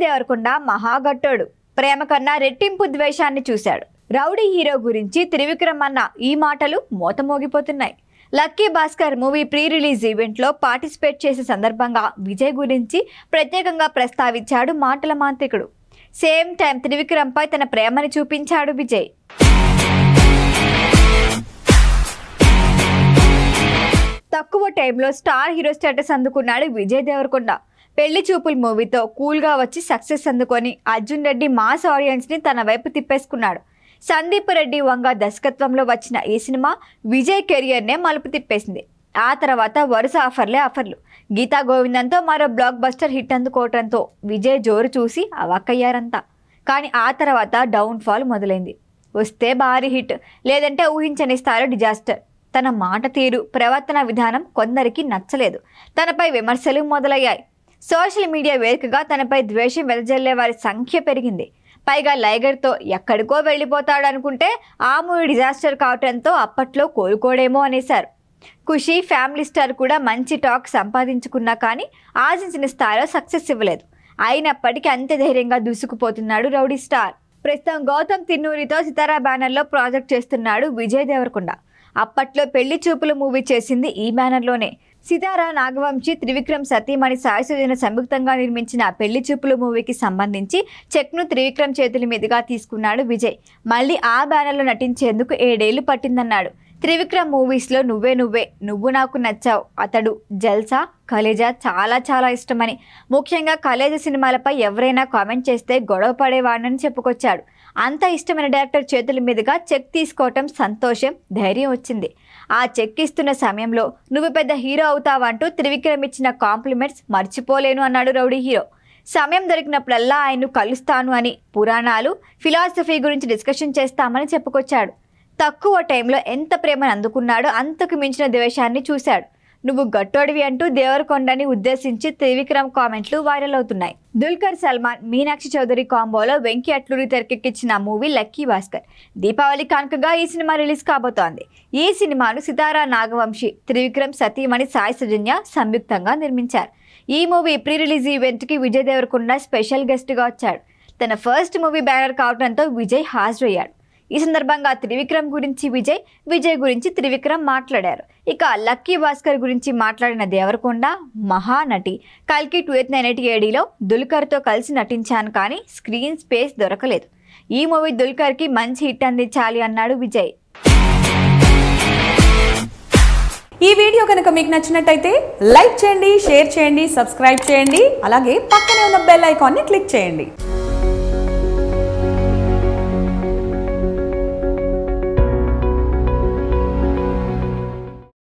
దేవరకొండ మహాగట్టోడు ప్రేమ కన్నా రెట్టింపు ద్వేషాన్ని చూశాడు రౌడీ హీరో గురించి త్రివిక్రమ్ అన్న ఈ మాటలు మోతమోగిపోతున్నాయి lucky Bhaskar movie pre release ఈవెంట్లో పార్టిసిపేట్ చేసే సందర్భంగా విజయ్ గురించి ప్రత్యేకంగా ప్రస్తావించాడు మాటల మాంత్రికుడు సేమ్ టైం త్రివిక్రమ్పై తన ప్రేమని చూపించాడు విజయ్ తక్కువ టైంలో స్టార్ హీరో స్టేటస్ అందుకున్నాడు విజయ్ దేవరకొండ పెళ్లి చూపుల్ మూవీతో కూల్గా వచ్చి సక్సెస్ అందుకొని అర్జున్ రెడ్డి మాస్ ఆడియన్స్ని తన వైపు తిప్పేసుకున్నాడు సందీప్ రెడ్డి వంగ దర్శకత్వంలో వచ్చిన ఈ సినిమా విజయ్ కెరియర్నే మలుపు తిప్పేసింది ఆ తర్వాత వరుస ఆఫర్లే ఆఫర్లు గీతా గోవిందంతో మరో బ్లాక్ బస్టర్ హిట్ అందుకోవడంతో విజయ్ జోరు చూసి అవాక్కయ్యారంతా కానీ ఆ తర్వాత డౌన్ఫాల్ మొదలైంది వస్తే భారీ హిట్ లేదంటే ఊహించని స్థాయిలో డిజాస్టర్ తన మాట తీరు ప్రవర్తన విధానం కొందరికి నచ్చలేదు తనపై విమర్శలు మొదలయ్యాయి సోషల్ మీడియా వేదికగా తనపై ద్వేషం వెదజల్లే వారి సంఖ్య పెరిగింది పైగా లైగర్తో ఎక్కడికో వెళ్ళిపోతాడు అనుకుంటే ఆ మూవీ డిజాస్టర్ కావడంతో అప్పట్లో కోలుకోడేమో అనేశారు ఖుషి ఫ్యామిలీ స్టార్ కూడా మంచి టాక్ సంపాదించుకున్నా కానీ ఆశించిన స్థాయిలో సక్సెస్ ఇవ్వలేదు అయినప్పటికీ అంతే ధైర్యంగా దూసుకుపోతున్నాడు రౌడీ స్టార్ ప్రస్తుతం గౌతమ్ తిన్నూరితో సితారా బ్యానర్లో ప్రాజెక్ట్ చేస్తున్నాడు విజయ్ దేవరకొండ అప్పట్లో పెళ్లి చూపులు మూవీ చేసింది ఈ బ్యానర్లోనే సితారా నాగవంశి త్రివిక్రమ్ సతీమణి సాయసుజన సంయుక్తంగా నిర్మించిన పెళ్లి చూపులు మూవీకి సంబంధించి చెక్ను త్రివిక్రమ్ చేతుల మీదుగా తీసుకున్నాడు విజయ్ మళ్ళీ ఆ బ్యానర్లో నటించేందుకు ఏడేళ్లు పట్టిందన్నాడు త్రివిక్రమ్ మూవీస్లో నువ్వే నువ్వే నువ్వు నాకు నచ్చావు అతడు జల్సా కలేజా చాలా చాలా ఇష్టమని ముఖ్యంగా కలేజా సినిమాలపై ఎవరైనా కామెంట్ చేస్తే గొడవ పడేవాడినని చెప్పుకొచ్చాడు అంత ఇష్టమైన డైరెక్టర్ చేతుల మీదుగా చెక్ తీసుకోవటం సంతోషం ధైర్యం వచ్చింది ఆ చెక్ ఇస్తున్న సమయంలో నువ్వు పెద్ద హీరో అవుతావంటూ త్రివిక్రమ్ ఇచ్చిన కాంప్లిమెంట్స్ మర్చిపోలేను అన్నాడు రౌడీ హీరో సమయం దొరికినప్పుడల్లా ఆయన్ను కలుస్తాను అని పురాణాలు ఫిలాసఫీ గురించి డిస్కషన్ చేస్తామని చెప్పుకొచ్చాడు తక్కువ టైంలో ఎంత ప్రేమను అందుకున్నాడో అంతకు మించిన ద్వేషాన్ని చూశాడు నువ్వు గట్టోడివి అంటూ దేవరకొండని ఉద్దేశించి త్రివిక్రమ్ కామెంట్లు వైరల్ అవుతున్నాయి దుల్కర్ సల్మాన్ మీనాక్షి చౌదరి కాంబోలో వెంకీ అట్లూరి తెరకెక్కించిన మూవీ లక్కీ భాస్కర్ దీపావళి కానుకగా ఈ సినిమా రిలీజ్ కాబోతోంది ఈ సినిమాను సితారా నాగవంశి త్రివిక్రమ్ సతీమణి సాయి సుజన్య సంయుక్తంగా నిర్మించారు ఈ మూవీ ప్రీ రిలీజ్ ఈవెంట్కి విజయ్ దేవరకొండ స్పెషల్ గెస్ట్గా వచ్చాడు తన ఫస్ట్ మూవీ బ్యానర్ కావడంతో విజయ్ హాజరయ్యాడు ఈ సందర్భంగా త్రివిక్రమ్ గురించి విజయ్ విజయ్ గురించి త్రివిక్రమ్ మాట్లాడారు ఇక లక్కీ భాస్కర్ గురించి మాట్లాడిన దేవరకొండ మహానటి కల్కి టూ ఎయిట్ నైన్ ఎయిట్ ఏడీలో దుల్కర్తో కలిసి నటించాను కానీ స్క్రీన్ స్పేస్ దొరకలేదు ఈ మూవీ దుల్కర్కి మంచి హిట్ అందించాలి అన్నాడు విజయ్ ఈ వీడియో కనుక మీకు నచ్చినట్టయితే లైక్ చేయండి షేర్ చేయండి సబ్స్క్రైబ్ చేయండి అలాగే పక్కనే ఉన్న బెల్ ఐకాన్ని క్లిక్ చేయండి